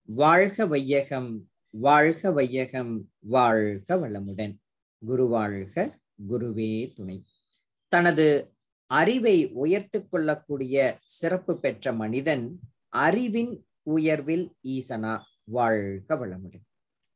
வாழ்க வையகம் வாழ்க வையகம் வாழ்க வளமுடன் குரு வாழ்க குருவே துணை தனது அறிவை உயர்த்து கொள்ளக்கூடிய சிறப்பு பெற்ற மனிதன் அறிவின் உயர்வில் ஈசனா வாழ்க வளமுடன்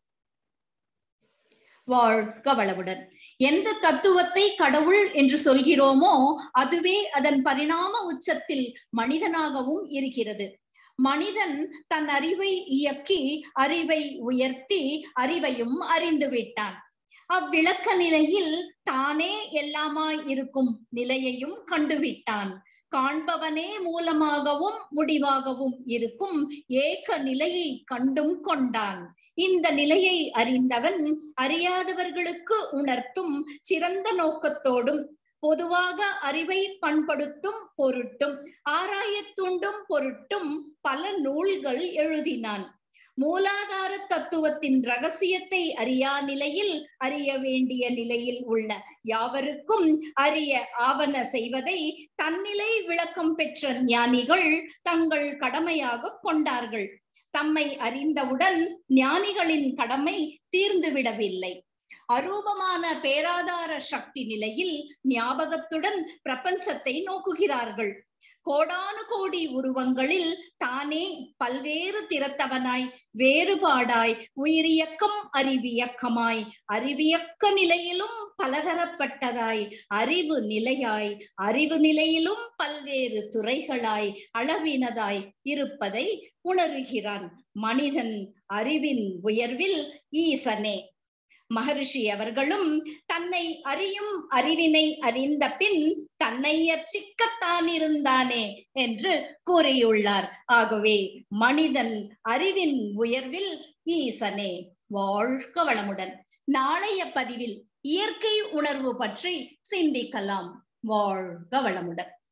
வாழ்க வளமுடன் எந்த தத்துவத்தை கடவுள் என்று சொல்கிறோமோ அதுவே அதன் பரிணாம உச்சத்தில் மனிதனாகவும் இருக்கிறது மனிதன் தன் அறிவை இயக்கி அறிவை உயர்த்தி அறிவையும் அறிந்து விட்டான் அவ்விளக்க நிலையில் தானே எல்லாமாய் இருக்கும் நிலையையும் கண்டுவிட்டான் காண்பவனே மூலமாகவும் முடிவாகவும் இருக்கும் ஏக நிலையை கண்டும் கொண்டான் இந்த நிலையை அறிந்தவன் அறியாதவர்களுக்கு உணர்த்தும் சிறந்த நோக்கத்தோடும் பொதுவாக அறிவை பண்படுத்தும் பொருட்டும் ஆராயத் தூண்டும் பொருட்டும் பல நூல்கள் எழுதினான் மூலாதார தத்துவத்தின் ரகசியத்தை அறியா நிலையில் அறிய வேண்டிய நிலையில் உள்ள யாவருக்கும் அறிய ஆவன செய்வதை தன்னிலை விளக்கம் பெற்ற ஞானிகள் தங்கள் கடமையாக கொண்டார்கள் தம்மை அறிந்தவுடன் ஞானிகளின் கடமை தீர்ந்துவிடவில்லை அரூபமான பேராதார சக்தி நிலையில் ஞாபகத்துடன் பிரபஞ்சத்தை நோக்குகிறார்கள் கோடானு கோடி உருவங்களில் தானே பல்வேறு திறத்தவனாய் வேறுபாடாய் உயிரியக்கம் அறிவியக்கமாய் அறிவியக்க நிலையிலும் பலதரப்பட்டதாய் அறிவு நிலையாய் அறிவு நிலையிலும் பல்வேறு துறைகளாய் அளவினதாய் இருப்பதை உணர்கிறான் மனிதன் அறிவின் உயர்வில் ஈசனே மகரிஷி அவர்களும் தன்னை அறியும் அறிவினை அறிந்த பின் தன்னை அச்சிக்கத்தான் இருந்தானே என்று கூறியுள்ளார் ஆகவே மனிதன் அறிவின் உயர்வில் ஈசனே வாழ்க வளமுடன் நாளைய பதிவில் இயற்கை உணர்வு பற்றி சிந்திக்கலாம் வாழ்க வளமுடன்